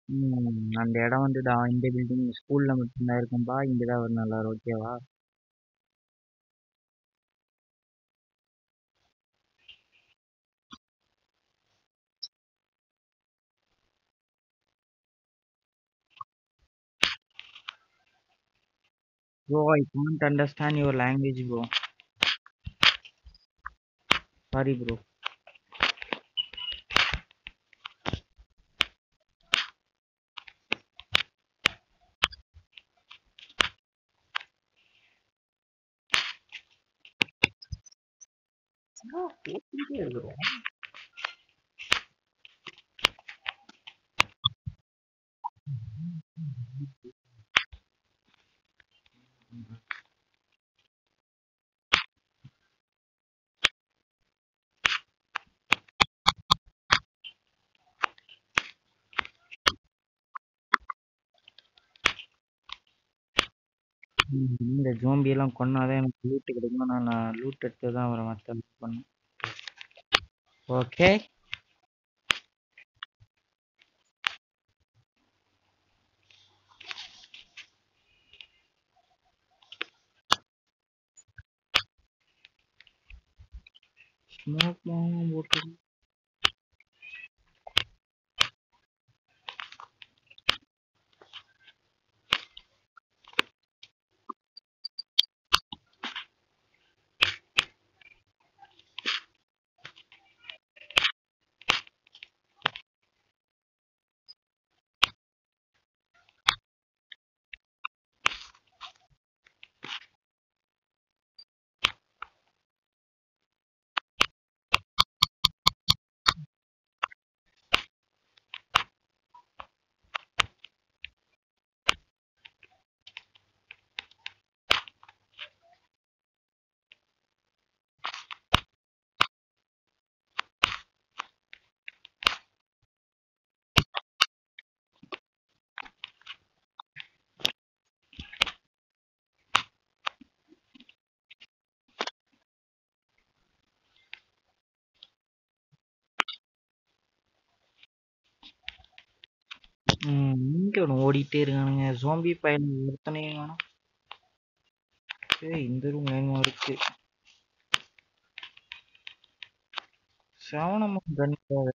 ம். அந்த இடம் வந்து டா இந்த பில்டிங் ஸ்கூல்ல மட்டும் தான் இருக்கும்பா. இங்க தான் வரணும் எல்லாரும். ஓகேவா? Bro, I can't understand your language, bro. Sorry, bro. ம். இந்த ஜோம்பி எல்லாம் கொன்னா தான் எனக்கு லூட் கிடைக்கும். ஆனா நான் லூட் எடுத்து தான் அவர மத்த இது பண்ணணும். ஓகே. ஸ்மோக் பாம்பும் போட்டு ம். எங்க இவனுங்க ஓடிட்டே இருக்கானுங்க. ஜோம்பி பையனுங்க ஒருத்தனையும் காணோம். ஏய் இந்த ரூம் வேகமா இருக்கு. செவனமா கன்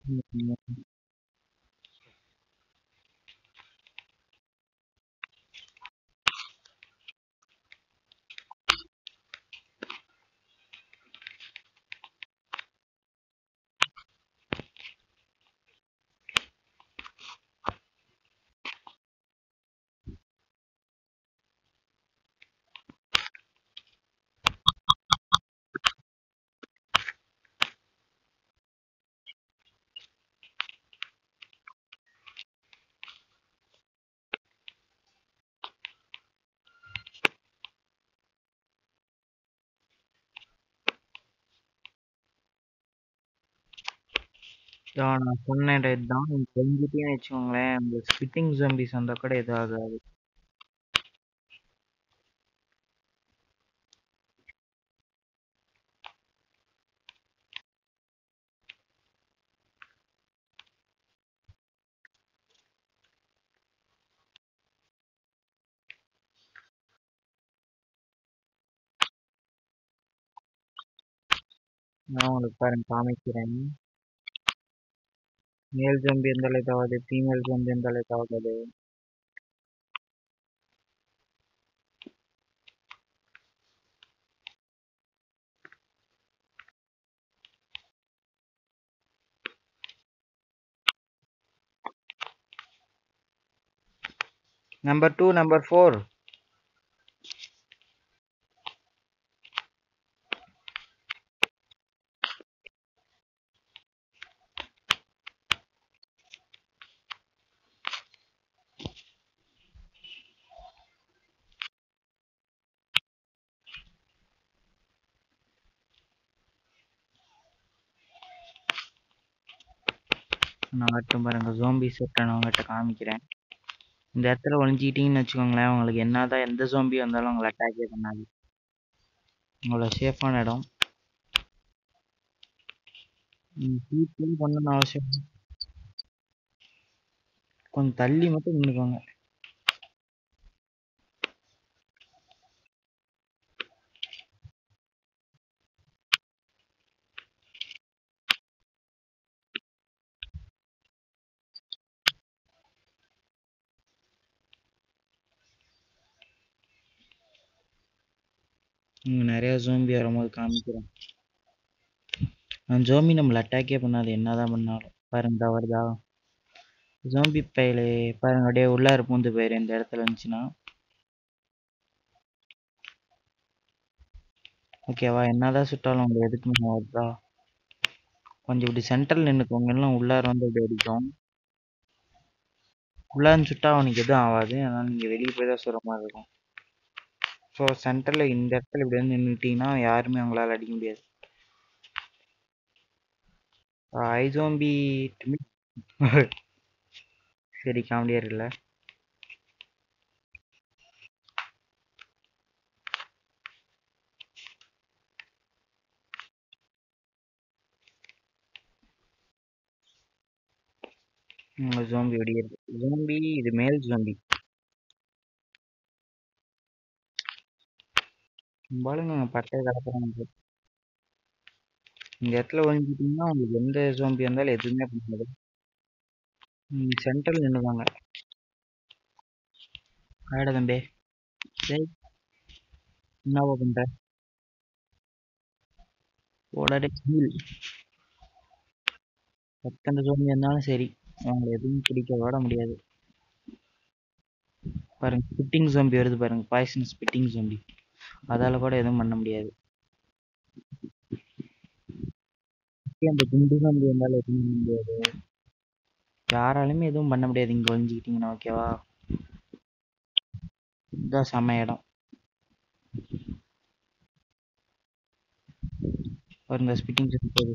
இதான் நான் சொன்னேன்டா இதான் நீங்க தெரிஞ்சுட்டேன்னு வச்சுக்கோங்களேன். இந்த ஸ்பிட்டிங் ஜோம்பிஸ் வந்தா கூட எதுவும் ஆகாது. நான் உங்களுக்கு பாருங்க காமிக்கிறேன். மேல் ஜோம்பி இருந்தாலே இதாவது, ஃபீமேல் ஜோம்பி இருந்தாலே இதாகாது. Number two, number four. நான் வரட்டும் பாருங்க ஜோம்பி செட்டை நான் உங்கள்கிட்ட காமிக்கிறேன். இந்த இடத்துல ஒளிஞ்சிக்கிட்டீங்கன்னு வச்சுக்கோங்களேன், உங்களுக்கு என்னதான் எந்த ஜோம்பி வந்தாலும் உங்களை அட்டாக்கே பண்ணாது. அவ்வளோ சேஃபான இடம். ம் ஹீட்லாம் பண்ணணும்னு அவசியம் இல்ல. கொஞ்சம் தள்ளி மட்டும் நின்னுக்கோங்க இங்க நிறைய ஜோம்பி வரும்போது காமிக்கிறேன் அந்த ஜோம்பி நம்மள அட்டாக்கே பண்ணாது என்னதான் பண்ணாலும் பாருங்க இதா வருதா ஜோம்பி பையிலே பாருங்க அப்படியே உள்ளார பூந்து போயிரு இந்த இடத்துல இருந்துச்சுன்னா ஓகேவா என்னதான் சுட்டாலும் உங்களுக்கு எதுக்குமே வருதா கொஞ்சம் இப்படி சென்டரில் நின்றுக்கோங்க எல்லாம் உள்ளார வந்து இப்படி அடிக்கும் உள்ளார சுட்டா அவனுக்கு எதுவும் ஆகாது அதனால நீங்கள் வெளியே போய் தான் சுடுற மாதிரி இருக்கும் ஸோ சென்டரில் இந்த இடத்துல இப்படி வந்து நின்றுட்டீங்கன்னா யாருமே அவங்களால அடிக்க முடியாது ஐஜோம்பி சரி காமெடியாக இல்லை உங்க ஜோம்பி வெடிக்கிறது ஜோம்பி இது மேல் ஜோம்பி பாருங்க பட்டையை கலப்புறாங்க இந்த இடத்துல ஒழிஞ்சிட்டிங்கன்னா உங்களுக்கு எந்த ஜோம்பி இருந்தாலும் எதுவுமே பண்ணாது சென்டரில் நின்றுவாங்க ஆயிட தம்பி டேய் என்னவா பண்ற ஓடாடே ஹீல் எத்தனை ஜோம்பி இருந்தாலும் சரி அவங்களை எதுவும் பிடிக்க விட முடியாது பாருங்க ஸ்பிட்டிங் ஜோம்பி வருது பாருங்க பாய்சன் ஸ்பிட்டிங் ஜோம்பி அதால கூட எதுவும் பண்ண முடியாது அந்த குண்டு ஜோம்பி இருந்தாலும் எதுவும் பண்ண முடியாது யாராலுமே எதுவும் பண்ண முடியாது இங்க ஒழிஞ்சுக்கிட்டீங்கன்னா ஓகேவா இதுதான் செம்ம இடம் பாருங்க ஸ்பிட்டிங் ஜோம்பி போகுது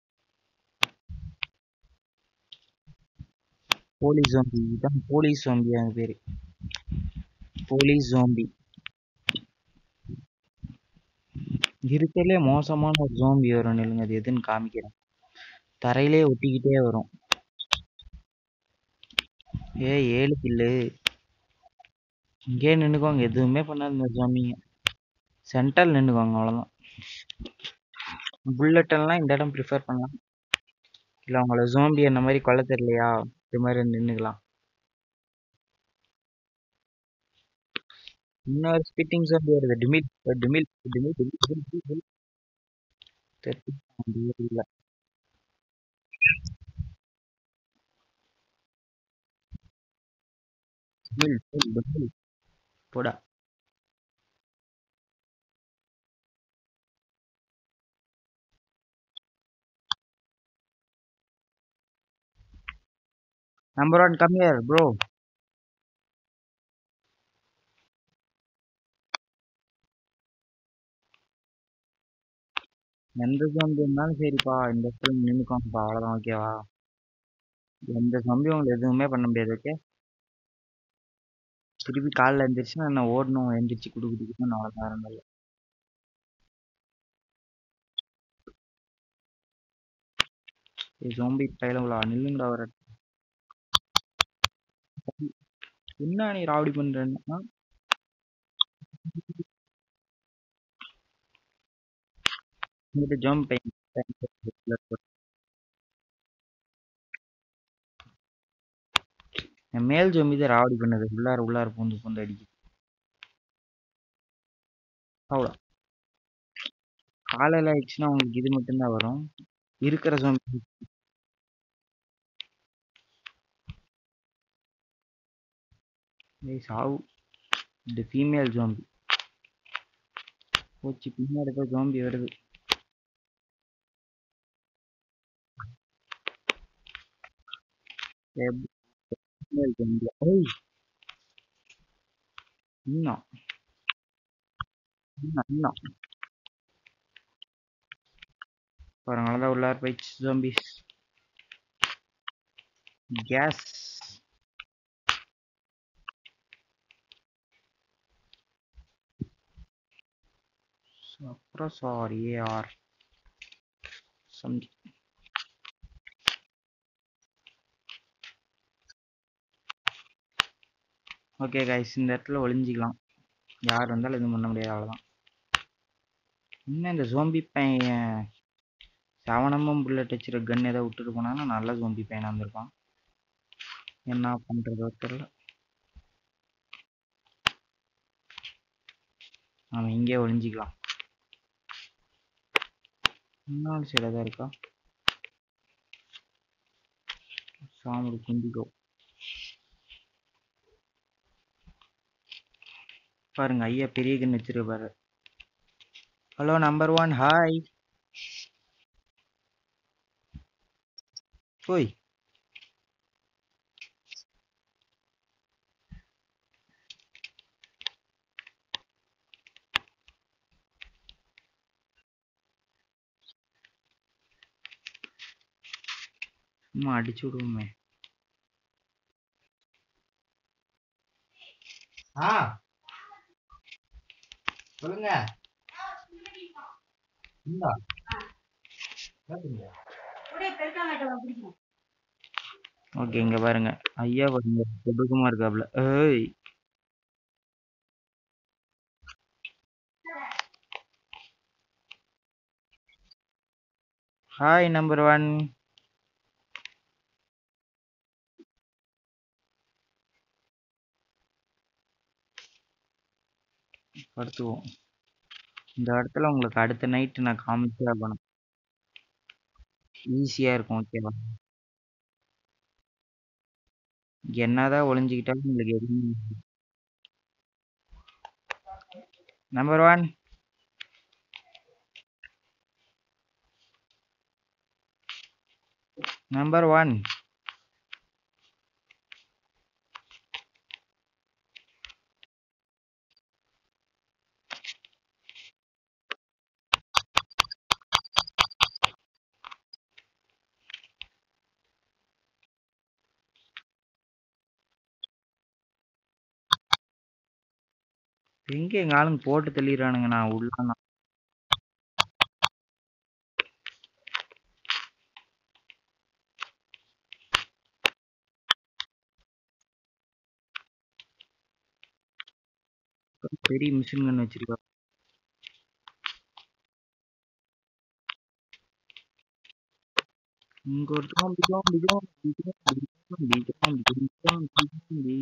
போலீஸ் ஜோம்பி இதுதான் போலீஸ் ஜோம்பி அது பேரு போலீஸ் ஜோம்பி இருக்கிறதுலே மோசமான ஒரு ஜோம்பி வரும் நில்லுங்க அது எதுன்னு காமிக்கிறேன் தரையிலே ஒட்டிக்கிட்டே வரும் ஏ ஏழு கில்லு இங்கே நின்னுக்கோங்க எதுவுமே பண்ணாது இந்த ஜோம்பிங்க சென்டரில் நின்னுக்கோங்க அவ்வளோதான் புல்லட் எல்லாம் இந்த இடம் ப்ரிஃபர் பண்ணலாம் இல்லை உங்களை ஜோம்பி அந்த மாதிரி கொல்ல தெரியலையா இது மாதிரி நின்றுக்கலாம் இன்னொரு ஸ்பிட்டிங் ஜோம்பி வருது டிமில் டிமில் டிமில் டிமில் டிமில் தெரியல டிமில் டிமில் போடா Number one, come here, bro. எந்த ஜோம்பி இருந்தாலும் சரிப்பா இந்த இடத்துல நின்றுக்கோங்கப்பா அவ்வளோதான் ஓகேவா எந்த ஜோம்பி உங்களுக்கு எதுவுமே பண்ண முடியாது ஓகே திருப்பி காலில் எழுந்திரிச்சுன்னா நான் ஓடணும் எந்திரிச்சு குடு குடிக்கணும் அவ்வளோதான் இருந்தது ஜோம்பி கையில நில்லுங்கடா வர என்ன நீ ராவடி பண்றேன்னா இங்கிட்ட ஜம்ப் என் மேல் ஜோம்பி தான் ராவடி பண்ணுது உள்ளார உள்ளார பூந்து பூந்து அடிக்குது அவ்வளோ காலையில் ஆயிடுச்சுன்னா உங்களுக்கு இது மட்டும்தான் வரும் இருக்கிற ஜோம்பி சாவு இது ஃபீமேல் ஜோம்பி போச்சு பின்னாடி ஏதோ ஜோம்பி வருது ஃபீமேல் ஜோம்பி ஓய் இன்னும் இன்னும் இன்னும் பாருங்க அவ்வளோதான் உள்ளார போயிடுச்சு zombies gas suppressor AR something okay guys இந்த இடத்துல ஒளிஞ்சிக்கலாம் யார் வந்தாலும் எதுவும் பண்ண முடியாது அவ்வளோதான் இன்னும் இந்த ஜோம்பி பையன் சவனமும் புல்லட் வச்சுருக்க கன் ஏதோ விட்டுட்டு போனான்னா நல்ல ஜோம்பி பையனாக இருந்திருப்பான் என்ன பண்ணுறதோ தெரில அவன் இங்கே ஒளிஞ்சிக்கலாம் முன்னாள் சைடாக தான் இருக்கா சாமுடி குந்திக்கோ பாருங்க ஐயா பெரிய கன் வச்சிருப்பாரு ஹலோ நம்பர் ஒன் ஹாய் ஓய் சும்மா அடிச்சு விடுவோமே ஆ சொல்லுங்க இந்தா ஓகே இங்க பாருங்க ஐயா பாருங்க கொடூக்கமா இருக்காப்ல ஏய் ஹாய் நம்பர் ஒன் படுத்துவோம் இந்த இடத்துல உங்களுக்கு அடுத்த நைட்டு நான் காமிச்சே ஆகணும் ஈஸியா இருக்கும் ஓகேவா என்னதான் ஒளிஞ்சுக்கிட்டாலும் உங்களுக்கு எதுவும் நம்பர் ஒன் நம்பர் ஒன் எங்க எங்க ஆளுங்க போட்டு தள்ளிடுறானுங்க நான் உள்ள நான் பெரிய மிஷின் கன் வச்சிருக்கா இங்க ஒரு zombie zombie zombie zombie zombie zombie zombie zombie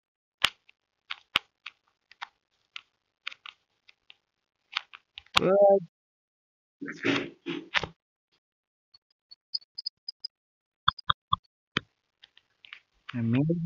ஏய், மேல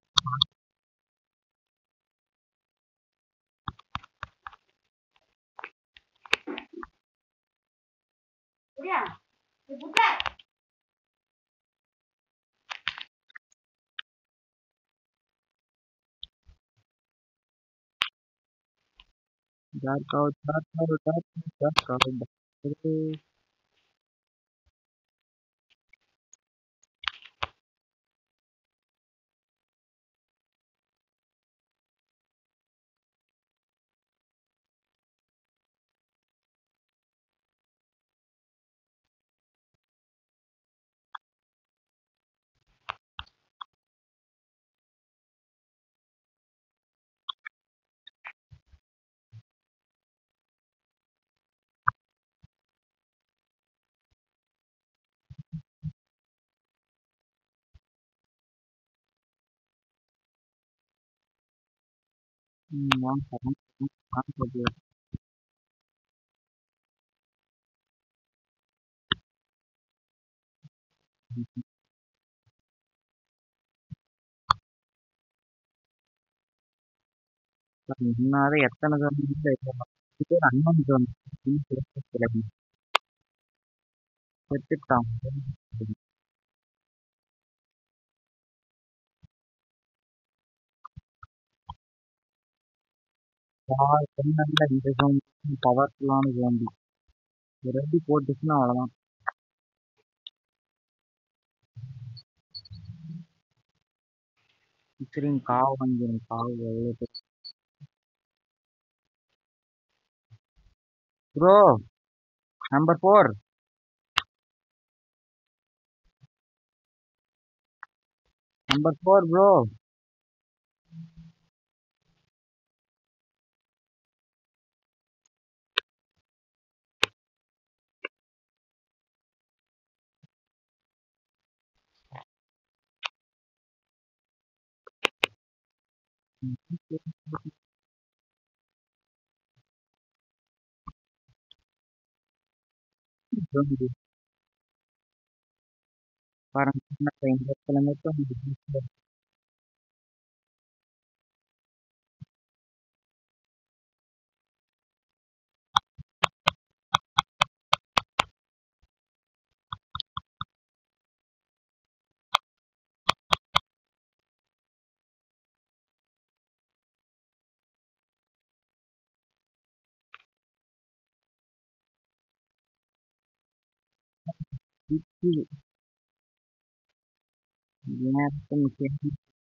dark out, dark out, dark out, dark out, dark out. ம், வாங்க, வாங்க, வாங்க, வாங்க, பாக்கலாம். முன்னாடி எத்தனை ஜாம்பி அண்ணன் ஜாம்பி செத்துட்டான் சொன்னல இந்த ஜாம்பி பவர்ஃபுல்லான ஜாம்பி ஒரு அடி போட்டுச்சுன்னா அவ்வளவுதான் இத்தனையும் காவு வாங்கிடும் காவு எவ்வளவு பெருசு bro number four number four bro பாருங்க இந்த இடத்துல மட்டும் நிக்குது. நேரத்தை முக்கியம்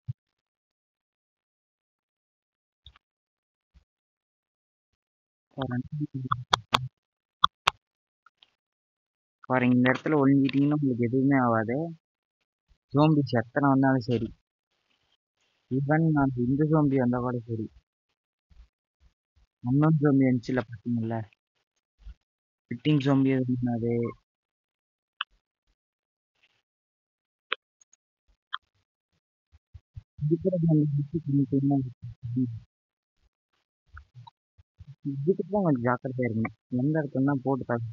பாருங்க இந்த இடத்துல ஒளிஞ்சிட்டீங்கன்னா உங்களுக்கு எதுவுமே ஆகாது ஜோம்பிஸ் எத்தனை வந்தாலும் சரி ஈவன் அந்த இந்த ஜோம்பி வந்தா கூட சரி அன்னோன் ஜோம்பி வந்துச்சுல பார்த்தீங்கல்ல ஃபிட்டிங் ஜோம்பி அது இதுக்கு தான் கொஞ்சம் ஜாக்கிரதையா இருக்கணும் எந்த இடத்துல போட்டு தாக்கு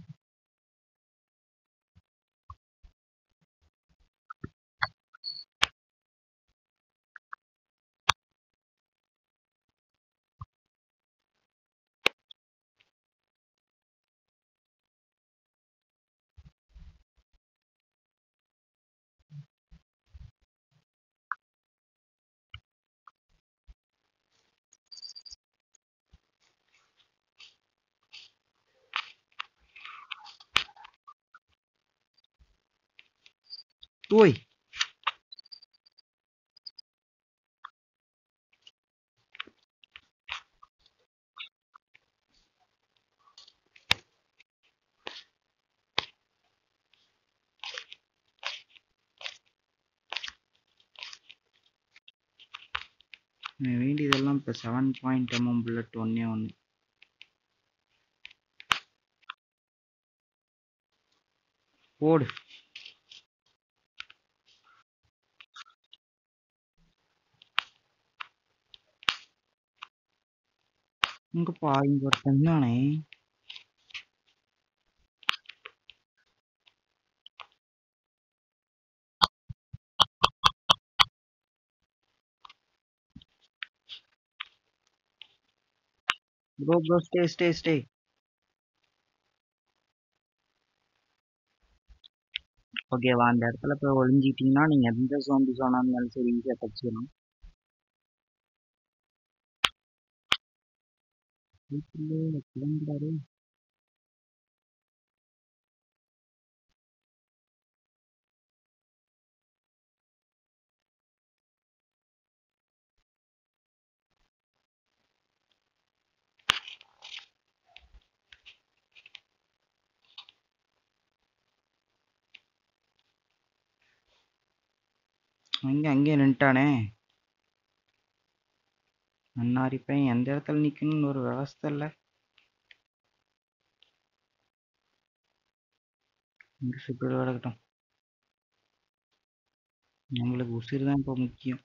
ஓய் வேண்டியதெல்லாம் இப்போ செவன் பாயிண்ட் எம்எம் புல்லட் ஒன்னே ஒன்று போடு இங்கப்பா இங்க ஒருத்தன் தானே bro bro stay stay stay ஓகேவா அந்த இடத்துல போய் ஒளிஞ்சிட்டீங்கன்னா நீங்க எந்த ஜோம்பி ஜோனா இருந்தாலும் சரி ஈஸியாக தப்பிச்சிடலாம் கிளம்புறாரு அங்கே அங்கேயே நின்ட்டானே அண்ணாரி பையன் எந்த இடத்துல நிக்கணும்னு ஒரு விவஸ்தை இல்லை இங்க சுட்டு கிடக்கட்டும் நம்மளுக்கு உசிறு தான் இப்போ முக்கியம்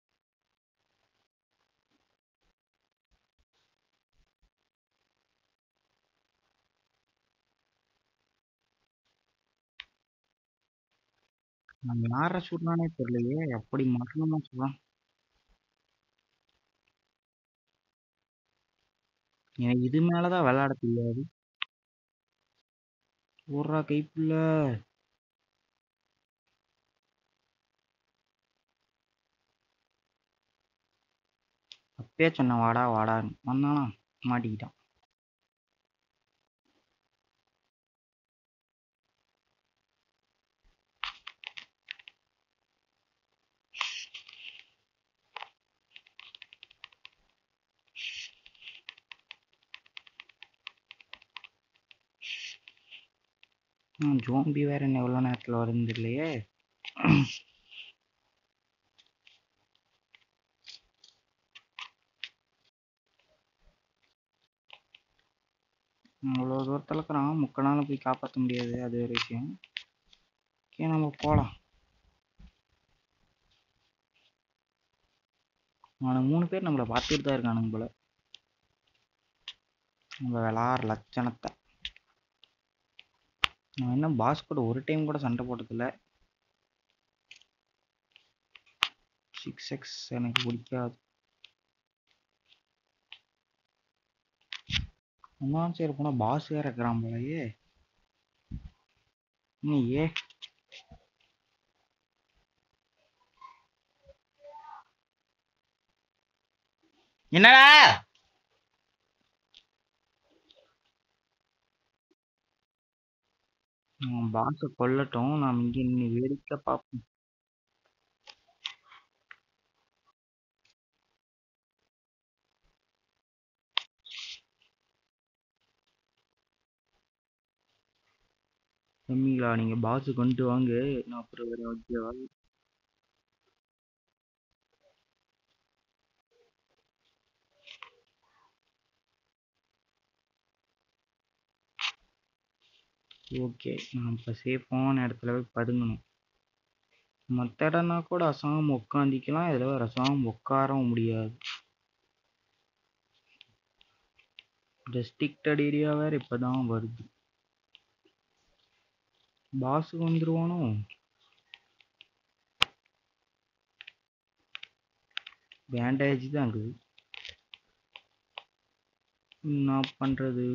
நம்ம யார சுடுறானே தெரியலையே அப்படி மரணமா சொல்றான் எனக்கு இது மேலதான் விளையாட தெரியாது ஓடுறா கைப்புள்ள அப்பயே சொன்னேன் வாடா வாடான்னு வந்தானா மாட்டிக்கிட்டான் ஜோம்பி வேற என்ன எவ்வளோ நேரத்தில் வருது இல்லையே அவ்வளோ தூரத்தில் இருக்கிறான் முக்கனால போய் காப்பாற்ற முடியாது அது ஒரு விஷயம் ஓகே நம்ம போகலாம் அவனுங்க மூணு பேர் நம்மளை பார்த்துட்டு தான் இருக்கானுங்க போல நம்ம விளாட்ற லட்சணத்தை நான் என்ன பாஸ் கூட ஒரு டைம் கூட சண்டை போட்டதில்ல சிக்ஸ் எக்ஸ் எனக்கு பிடிக்காது ஒன்றாம் சரி போனால் பாஸ் வேற இருக்கிறான் போலயே நீ ஏ என்னடா பாஸை கொல்லட்டும் நாம் இங்கே நின்று வேடிக்கை பார்ப்போம் தம்பிங்களா நீங்க பாஸ் கொண்டு வாங்க நான் அப்புறம் வேற ஓகேவா ஓகே நான் இப்போ சேஃபான இடத்துல போய் பதுங்கணும் மற்ற இடம்னா கூட அசாம உட்காந்திக்கலாம் இதில் வேறு அசாம உட்காரவும் முடியாது ரெஸ்ட்ரிக்டட் ஏரியா வேற இப்பதான் வருது பாஸ் வந்துருவானோ பேண்டேஜ் தான் இருக்குது என்ன பண்றது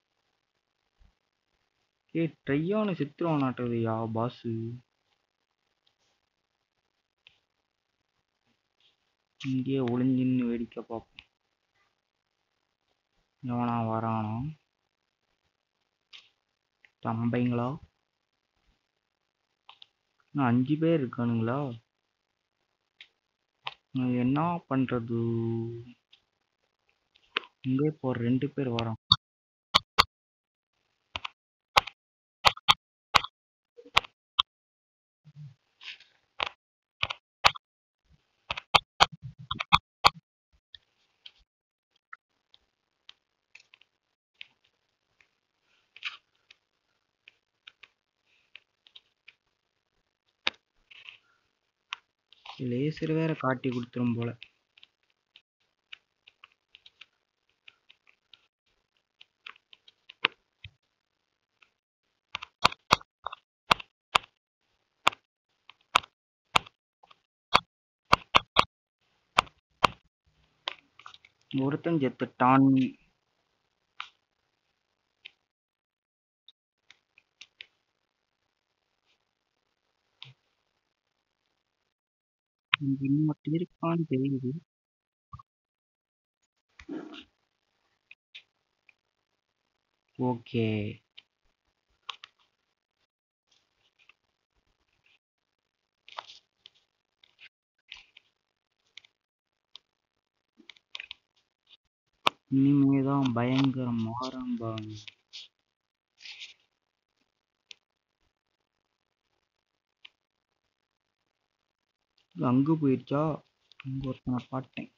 ஏ ட்ரையான செத்துருவானாட்டது யா பாஸு இங்கேயே ஒளிஞ்சின்னு வேடிக்கை பார்ப்போம் எவனா வரானா தம்பைங்களா இன்னும் அஞ்சு பேர் இருக்கானுங்களா நான் என்ன பண்றது இங்கே இப்போ ஒரு ரெண்டு பேர் வரோம் லேசர் வேற காட்டி கொடுத்துரும் போல ஒருத்தன் செத்துட்டான் இங்க இன்னொருத்தன் இருக்கான்னு தெரியுது ஓகே இனிமேதான் பயங்கரம் ஆரம்பம் அங்கு போயிடுச்சா அங்க ஒருத்தனை பார்த்தேன்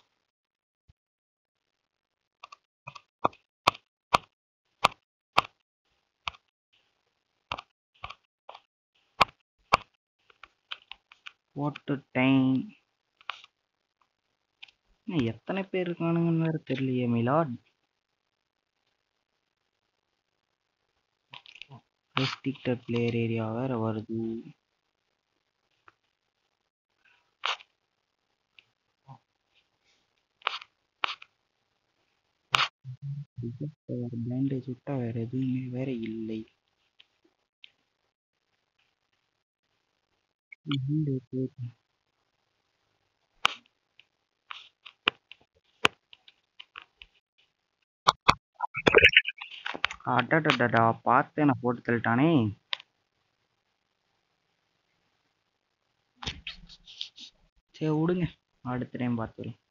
போட்டுட்டேன் இன்னும் எத்தனை பேர் இருக்கானுங்கன்னு வேற தெரியலையே மிலாட் ரெஸ்ட்ரிக்டட் பிளேயர் ஏரியா வேற வருது பேண்டேஜ் விட்டா வேற எதுவுமே வேற இல்லை bandage அடடடடா பார்த்து என்ன போட்டு தள்ளிட்டானே சரி விடுங்க அடுத்த டைம் பார்த்துக்கலாம்